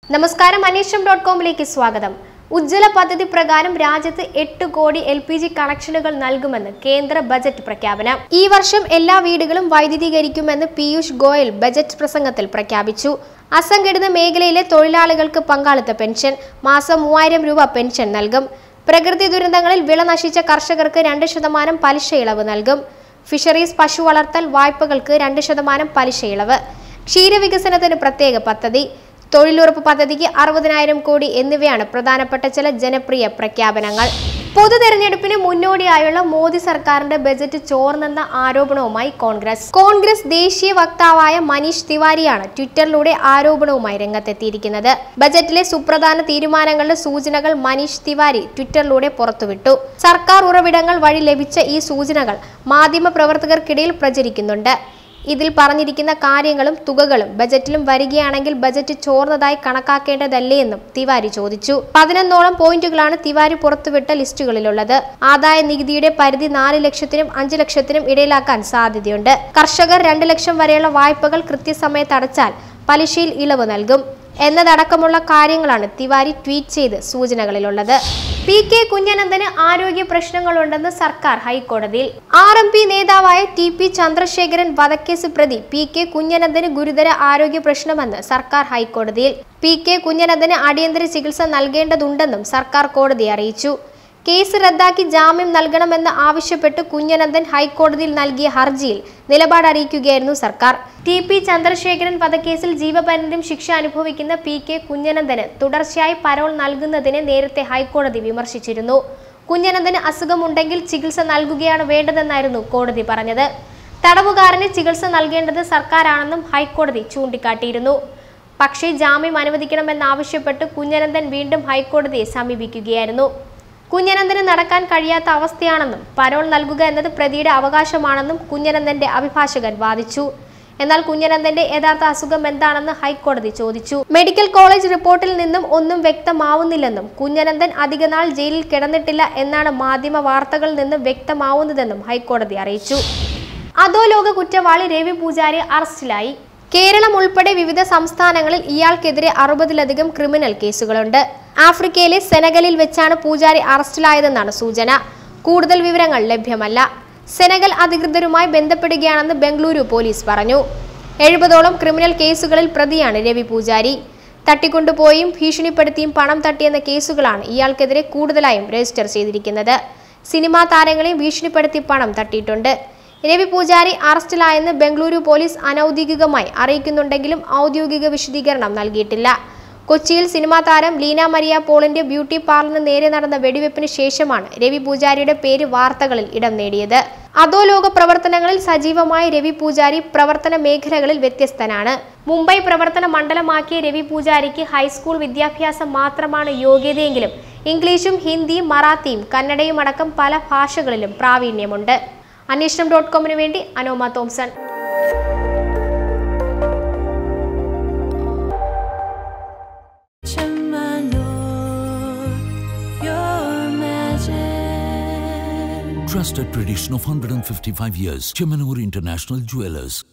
നമസ്കാരം അനീഷം ഡോട്ട് കോമിലേക്ക് സ്വാഗതം ഉജ്ജ്വല പദ്ധതി പ്രകാരം രാജ്യത്ത് എട്ട് കോടി എൽ പി ജി കണക്ഷനുകൾ നൽകുമെന്ന് കേന്ദ്ര ബജറ്റ് പ്രഖ്യാപനം ഈ വർഷം എല്ലാ വീടുകളും വൈദ്യുതീകരിക്കുമെന്ന് പീയൂഷ് ഗോയൽ ബജറ്റ് പ്രസംഗത്തിൽ പ്രഖ്യാപിച്ചു അസംഘടിത മേഖലയിലെ തൊഴിലാളികൾക്ക് പങ്കാളിത്ത പെൻഷൻ മാസം മൂവായിരം രൂപ പെൻഷൻ നൽകും പ്രകൃതി ദുരന്തങ്ങളിൽ വിള നശിച്ച കർഷകർക്ക് രണ്ട് ശതമാനം പലിശ ഇളവ് നൽകും ഫിഷറീസ് പശു വളർത്തൽ വായ്പകൾക്ക് രണ്ട് ശതമാനം പലിശ ഇളവ് ക്ഷീരവികസനത്തിന് പ്രത്യേക പദ്ധതി തൊഴിലുറപ്പ് പദ്ധതിക്ക് അറുപതിനായിരം കോടി എന്നിവയാണ് പ്രധാനപ്പെട്ട ചില ജനപ്രിയ പ്രഖ്യാപനങ്ങൾ പൊതു തെരഞ്ഞെടുപ്പിന് മുന്നോടിയായുള്ള മോദി സർക്കാരിന്റെ ബജറ്റ് ചോർന്നെന്ന ആരോപണവുമായി കോൺഗ്രസ് കോൺഗ്രസ് ദേശീയ വക്താവായ മനീഷ് തിവാരിയാണ് ട്വിറ്ററിലൂടെ ആരോപണവുമായി രംഗത്തെത്തിയിരിക്കുന്നത് ബജറ്റിലെ സുപ്രധാന തീരുമാനങ്ങളുടെ സൂചനകൾ മനീഷ് തിവാരി ട്വിറ്ററിലൂടെ പുറത്തുവിട്ടു സർക്കാർ ഉറവിടങ്ങൾ വഴി ലഭിച്ച ഈ സൂചനകൾ മാധ്യമപ്രവർത്തകർക്കിടയിൽ പ്രചരിക്കുന്നുണ്ട് ഇതിൽ പറഞ്ഞിരിക്കുന്ന കാര്യങ്ങളും തുകകളും ബജറ്റിലും വരികയാണെങ്കിൽ ബജറ്റ് ചോർന്നതായി കണക്കാക്കേണ്ടതല്ലേ എന്നും തിവാരി ചോദിച്ചു പതിനൊന്നോളം പോയിന്റുകളാണ് തിവാരി പുറത്തുവിട്ട ലിസ്റ്റുകളിലുള്ളത് ആദായ നികുതിയുടെ പരിധി നാല് ലക്ഷത്തിനും അഞ്ചു ലക്ഷത്തിനും ഇടയിലാക്കാൻ സാധ്യതയുണ്ട് കർഷകർ രണ്ട് ലക്ഷം വരെയുള്ള വായ്പകൾ കൃത്യസമയത്ത് അടച്ചാൽ പലിശയിൽ ഇളവ് നൽകും എന്നതടക്കമുള്ള കാര്യങ്ങളാണ് തിവാരി ട്വീറ്റ് ചെയ്ത് സൂചനകളിലുള്ളത് പി കെ കുഞ്ഞനന്ദന് ആരോഗ്യ പ്രശ്നങ്ങളുണ്ടെന്ന് സർക്കാർ ഹൈക്കോടതിയിൽ ആർ എം പി നേതാവായ ടി പി ചന്ദ്രശേഖരൻ വധക്കേസ് പ്രതി പി കെ കുഞ്ഞനന്ദന് ഗുരുതര ആരോഗ്യ പ്രശ്നമെന്ന് സർക്കാർ ഹൈക്കോടതിയിൽ പി കെ കുഞ്ഞനന്ദന് അടിയന്തര ചികിത്സ നൽകേണ്ടതുണ്ടെന്നും സർക്കാർ കോടതിയെ അറിയിച്ചു കേസ് റദ്ദാക്കി ജാമ്യം നൽകണമെന്ന് ആവശ്യപ്പെട്ട് കുഞ്ഞനന്ദൻ ഹൈക്കോടതിയിൽ നൽകിയ ഹർജിയിൽ നിലപാട് അറിയിക്കുകയായിരുന്നു സർക്കാർ ടി പി ചന്ദ്രശേഖരൻ വധക്കേസിൽ ജീവപര്യന്തം ശിക്ഷ അനുഭവിക്കുന്ന പി കെ കുഞ്ഞനന്ദന് തുടർച്ചയായി പരോൾ നൽകുന്നതിനെ നേരത്തെ ഹൈക്കോടതി വിമർശിച്ചിരുന്നു കുഞ്ഞനന്ദന് അസുഖമുണ്ടെങ്കിൽ ചികിത്സ നൽകുകയാണ് വേണ്ടതെന്നായിരുന്നു കോടതി പറഞ്ഞത് തടവുകാരന് ചികിത്സ നൽകേണ്ടത് സർക്കാരാണെന്നും ഹൈക്കോടതി ചൂണ്ടിക്കാട്ടിയിരുന്നു പക്ഷേ ജാമ്യം അനുവദിക്കണമെന്നാവശ്യപ്പെട്ട് കുഞ്ഞനന്ദൻ വീണ്ടും ഹൈക്കോടതിയെ സമീപിക്കുകയായിരുന്നു കുഞ്ഞനന്ദന് നടക്കാൻ കഴിയാത്ത അവസ്ഥയാണെന്നും പരോൾ നൽകുക എന്നത് പ്രതിയുടെ അവകാശമാണെന്നും കുഞ്ഞനന്ദന്റെ അഭിഭാഷകൻ വാദിച്ചു എന്നാൽ കുഞ്ഞനന്ദന്റെ യഥാർത്ഥ അസുഖം എന്താണെന്ന് ഹൈക്കോടതി ചോദിച്ചു മെഡിക്കൽ കോളേജ് റിപ്പോർട്ടിൽ നിന്നും ഒന്നും വ്യക്തമാവുന്നില്ലെന്നും കുഞ്ഞനന്ദൻ അധികനാൾ ജയിലിൽ കിടന്നിട്ടില്ല എന്നാണ് മാധ്യമ വാർത്തകളിൽ നിന്ന് വ്യക്തമാവുന്നതെന്നും ഹൈക്കോടതി അറിയിച്ചു അധോലോക കുറ്റവാളി രവി പൂജാരി അറസ്റ്റിലായി കേരളം ഉൾപ്പെടെ വിവിധ സംസ്ഥാനങ്ങളിൽ ഇയാൾക്കെതിരെ അറുപതിലധികം ക്രിമിനൽ കേസുകളുണ്ട് ആഫ്രിക്കയിലെ സെനഗലിൽ വെച്ചാണ് പൂജാരി അറസ്റ്റിലായതെന്നാണ് സൂചന കൂടുതൽ വിവരങ്ങൾ ലഭ്യമല്ല സെനഗൽ അധികൃതരുമായി ബന്ധപ്പെടുകയാണെന്ന് ബംഗളൂരു പോലീസ് പറഞ്ഞു എഴുപതോളം ക്രിമിനൽ കേസുകളിൽ പ്രതിയാണ് രവി പൂജാരി തട്ടിക്കൊണ്ടുപോയും ഭീഷണിപ്പെടുത്തിയും പണം തട്ടിയെന്ന കേസുകളാണ് ഇയാൾക്കെതിരെ കൂടുതലായും രജിസ്റ്റർ ചെയ്തിരിക്കുന്നത് സിനിമാ താരങ്ങളെയും ഭീഷണിപ്പെടുത്തി പണം തട്ടിയിട്ടുണ്ട് രവി പൂജാരി അറസ്റ്റിലായെന്ന് ബംഗളൂരു പോലീസ് അനൌദ്യോഗികമായി അറിയിക്കുന്നുണ്ടെങ്കിലും ഔദ്യോഗിക വിശദീകരണം നൽകിയിട്ടില്ല കൊച്ചിയിൽ സിനിമാ താരം ലീന മരിയ പോളിന്റെ ബ്യൂട്ടി പാർലറിന് നേരെ നടന്ന വെടിവെപ്പിന് ശേഷമാണ് രവി പൂജാരിയുടെ പേര് വാർത്തകളിൽ ഇടം നേടിയത് അധോലോക പ്രവർത്തനങ്ങളിൽ സജീവമായ രവി പൂജാരി പ്രവർത്തന മേഖലകളിൽ വ്യത്യസ്തനാണ് മുംബൈ പ്രവർത്തന മണ്ഡലമാക്കിയ രവി പൂജാരിക്ക് ഹൈസ്കൂൾ വിദ്യാഭ്യാസം മാത്രമാണ് യോഗ്യതയെങ്കിലും ഇംഗ്ലീഷും ഹിന്ദിയും മറാത്തിയും കന്നഡയും അടക്കം പല ഭാഷകളിലും പ്രാവീണ്യമുണ്ട് അന്വേഷണം ഡോട്ട് കോമിന് വേണ്ടി Anoma Thomson Trusted tradition of 155 years. Chemanur International Jewelers.